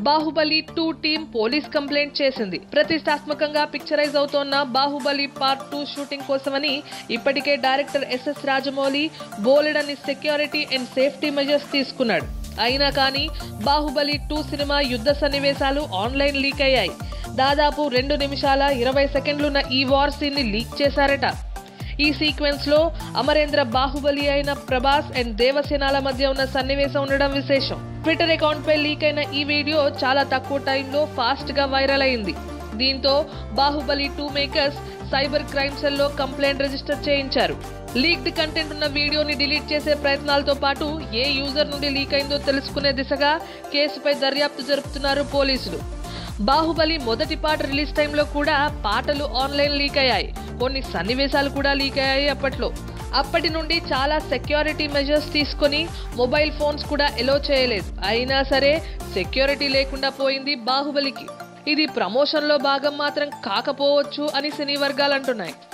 Baahubali two team police complaint చేసింది ప్రతిష్టాత్మకంగా picturise అవుతోన్న బాహుబలి పార్ట్ టూ షూటింగ్ కోసమని ఇప్పటికే డైరెక్టర్ ఎస్ఎస్ రాజమౌళి బోలెడని సెక్యూరిటీ అండ్ సేఫ్టీ మెజర్స్ తీసుకున్నాడు అయినా కానీ బాహుబలి టూ సినిమా యుద్ధ సన్నివేశాలు ఆన్లైన్ లీక్ అయ్యాయి దాదాపు రెండు నిమిషాల ఇరవై సెకండ్లున్న ఈ వార్ సీన్ ని లీక్ చేశారట ఈ సీక్వెన్స్ లో అమరేంద్ర బాహుబలి అయిన ప్రభాస్ అండ్ దేవసేనాల మధ్య ఉన్న సన్నివేశం ఉండడం విశేషం ట్విట్టర్ అకౌంట్ పై లీక్ అయిన ఈ వీడియో చాలా తక్కువ టైంలో ఫాస్ట్ గా వైరల్ అయింది దీంతో Baahubali two makers cyber crime cell లో కంప్లైంట్ రిజిస్టర్ చేయించారు లీక్డ్ కంటెంట్ ఉన్న వీడియోని డిలీట్ చేసే ప్రయత్నాలతో పాటు ఏ యూజర్ నుండి లీక్ అయిందో తెలుసుకునే దిశగా కేసుపై దర్యాప్తు జరుపుతున్నారు పోలీసులు బాహుబలి మొదటి పాట రిలీజ్ టైంలో కూడా పాటలు ఆన్లైన్ లీక్ అయ్యాయి కొన్ని సన్నివేశాలు కూడా లీక్ అయ్యాయి అప్పట్లో అప్పటి నుండి చాలా సెక్యూరిటీ మెజర్స్ తీసుకొని మొబైల్ ఫోన్స్ కూడా ఎలో చేయలేదు అయినా సరే సెక్యూరిటీ లేకుండా పోయింది బాహుబలికి ఇది ప్రమోషన్లో భాగం మాత్రం కాకపోవచ్చు అని సినీ వర్గాలు అంటున్నాయి